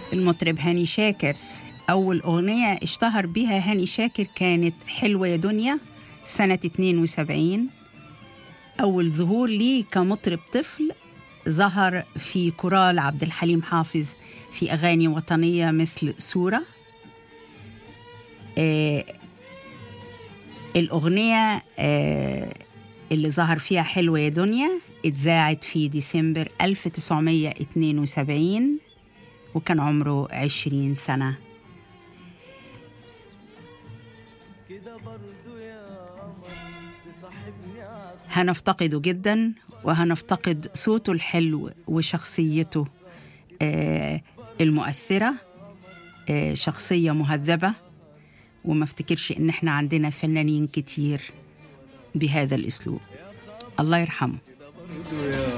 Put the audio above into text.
المطرب هاني شاكر أول أغنية اشتهر بها هاني شاكر كانت حلوة يا دنيا سنة 72 أول ظهور ليه كمطرب طفل ظهر في كورال عبد الحليم حافظ في أغاني وطنية مثل سورة آه الأغنية آه اللي ظهر فيها حلوة يا دنيا اتذاعت في ديسمبر 1972 وكان عمره 20 سنة هنفتقده جدا وهنفتقد صوته الحلو وشخصيته آه المؤثرة آه شخصية مهذبة وما افتكرش ان احنا عندنا فنانين كتير بهذا الاسلوب الله يرحمه يا